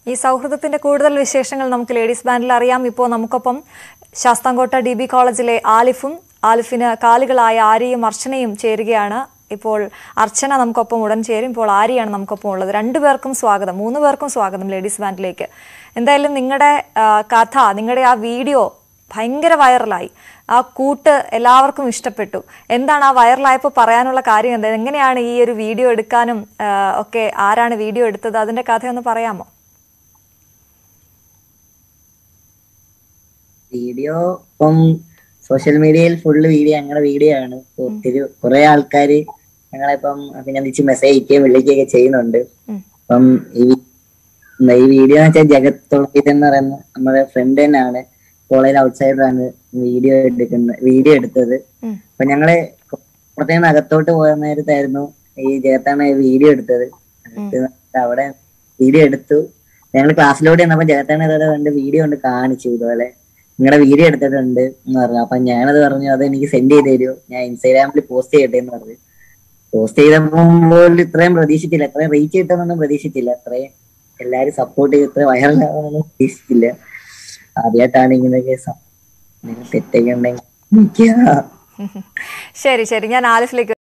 ഈ സൗഹൃദത്തിന്റെ കൂടുതൽ വിശേഷങ്ങൾ നമുക്ക് ലേഡീസ് ബാൻഡിൽ അറിയാം ഇപ്പോൾ നമുക്കൊപ്പം ശാസ്താംകോട്ട ഡി ബി കോളേജിലെ ആലിഫും ആലിഫിന് കാലുകളായ ആര്യയും അർച്ചനയും ചേരുകയാണ് ഇപ്പോൾ അർച്ചന നമുക്കൊപ്പം ഉടൻ ചേരും ഇപ്പോൾ ആര്യയാണ് നമുക്കൊപ്പം ഉള്ളത് രണ്ടുപേർക്കും സ്വാഗതം മൂന്ന് പേർക്കും സ്വാഗതം ലേഡീസ് ബാൻഡിലേക്ക് എന്തായാലും നിങ്ങളുടെ ആ, കഥ നിങ്ങളുടെ ആ വീഡിയോ ഭയങ്കര വൈറലായി ആ കൂട്ട് എല്ലാവർക്കും ഇഷ്ടപ്പെട്ടു എന്താണ് ആ വൈറലായപ്പോൾ പറയാനുള്ള കാര്യം എന്താ എങ്ങനെയാണ് ഈ ഒരു വീഡിയോ എടുക്കാനും ആ, ഒക്കെ ആരാണ് വീഡിയോ എടുത്തത് അതിന്റെ കഥയൊന്ന് പറയാമോ വീഡിയോ ഇപ്പം സോഷ്യൽ മീഡിയയിൽ ഫുള്ള് വീഡിയോ ഞങ്ങളുടെ വീഡിയോ ആണ് ഇപ്പൊ ഒത്തിരി കുറെ ആൾക്കാര് ഞങ്ങളിപ്പം അഭിനന്ദിച്ച് മെസ്സേജ് അയക്കുകയും വിളിക്കുകയൊക്കെ ചെയ്യുന്നുണ്ട് ഉം. അപ്പം ഈ വി- ഈ വീഡിയോ എന്ന് വെച്ചാൽ ജഗത് തുളസീത് എന്ന് പറയുന്ന നമ്മുടെ ഫ്രണ്ട് തന്നെയാണ് കോളേജ് ഔട്ട്സൈഡർ ആണ് വീഡിയോ എടുക്കുന്നത് വീഡിയോ എടുത്തത് ഉം. അപ്പൊ ഞങ്ങള് പുറത്തേന്ന് അകത്തോട്ട് പോയ നേരത്തായിരുന്നു ഈ ജഗത്താണ് വീഡിയോ എടുത്തത് എന്നിട്ട് അവിടെ വീഡിയോ എടുത്തു ഞങ്ങൾ ക്ലാസ്സിലോട്ട് ചെന്നപ്പോ ജഗത്താണ് ഇതുപോലെ കണ്ട് വീഡിയോ കൊണ്ട് കാണിച്ചു ഇതുപോലെ നിങ്ങളുടെ വീഡിയോ എടുത്തിട്ടുണ്ട് എന്ന് പറഞ്ഞു അപ്പൊ ഞാനത് പറഞ്ഞു അത് എനിക്ക് സെൻഡ് ചെയ്ത് തരുമോ ഞാൻ ഇൻസ്റ്റാഗ്രാമിൽ പോസ്റ്റ് ചെയ്യട്ടെ എന്ന് പറഞ്ഞു പോസ്റ്റ് ചെയ്തപ്പോൾ ഇത്രയും പ്രതീക്ഷിച്ചില്ല ഇത്രയും റീച്ച് കിട്ടുമെന്നൊന്നും പ്രതീക്ഷിച്ചില്ല അത്രയും എല്ലാരും സപ്പോർട്ട് ചെയ്ത് ഇത്രയും വൈറലാകുമെന്നൊന്നും പ്രതീക്ഷിച്ചില്ല ആദ്യമായിട്ടാണ് ഇങ്ങനെയൊക്കെ സം- എന്തെങ്കിലും തെറ്റൊക്കെ ഉണ്ടെങ്കിൽ ക്ഷമിക്കുക. ശരി ശരി ഞാൻ ആലിഫിലേക്ക്